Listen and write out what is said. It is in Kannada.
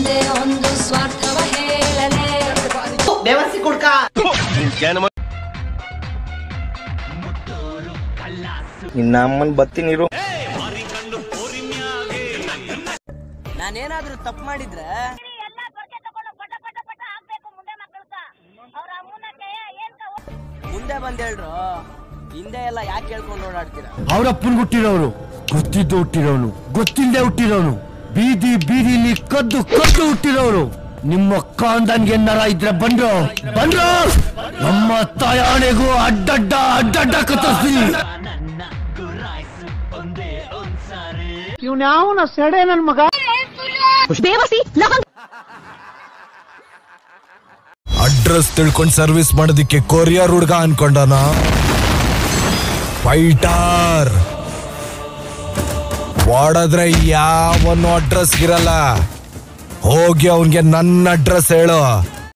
ಒಂದೇ ಒಂದು ಸ್ವಾರ್ಥವ ಹೇಳಲೇ ಬೇವರ್ಸಿ ಕುಡ್ಕ ನಿನ್ನ ಅಮ್ಮನ್ ಬತ್ತೀನಿರು ನಾನೇನಾದ್ರೂ ತಪ್ಪು ಮಾಡಿದ್ರೆ ಮುಂದೆ ಬಂದ್ ಹೇಳ್ರು ಹಿಂದೆ ಎಲ್ಲ ಯಾಕೆ ಕೇಳ್ಕೊಂಡು ಓಡಾಡ್ತೀರಾ ಅವರಪ್ಪನ್ ಹುಟ್ಟಿರೋನು ಗೊತ್ತಿದ್ದು ಹುಟ್ಟಿರೋನು ಗೊತ್ತಿಲ್ಲದೆ ಹುಟ್ಟಿರೋನು ಬೀದಿ ಬೀದಿಲಿ ಕದ್ದು ಕದ್ದು ಹುಟ್ಟಿರೋನು ನಿಮ್ಮ ಕಾಂದನ್ಗೆ ನರ ಇದ್ರೆ ಬಂದ್ರು ಬಂದ್ರು ನಮ್ಮ ತಾಯಾಣೆಗೂ ಅಡ್ಡಡ್ಡ ಅಡ್ಡಡ್ಡ ಕತ್ತರಿಸ್ತೀನಿ ಅಡ್ರೆಸ್ ತಿಳ್ಕೊಂಡ್ ಸರ್ವಿಸ್ ಮಾಡೋದಿಕ್ಕೆ ಕೊರಿಯರ್ ಹುಡ್ಗ ಅನ್ಕೊಂಡನ ಫೈಟರ್ ಹೊಡೆದ್ರೆ ಯಾವನು ಅಡ್ರೆಸ್ ಇರಲ್ಲ ಹೋಗಿ ಅವನ್ಗೆ ನನ್ನ ಅಡ್ರೆಸ್ ಹೇಳು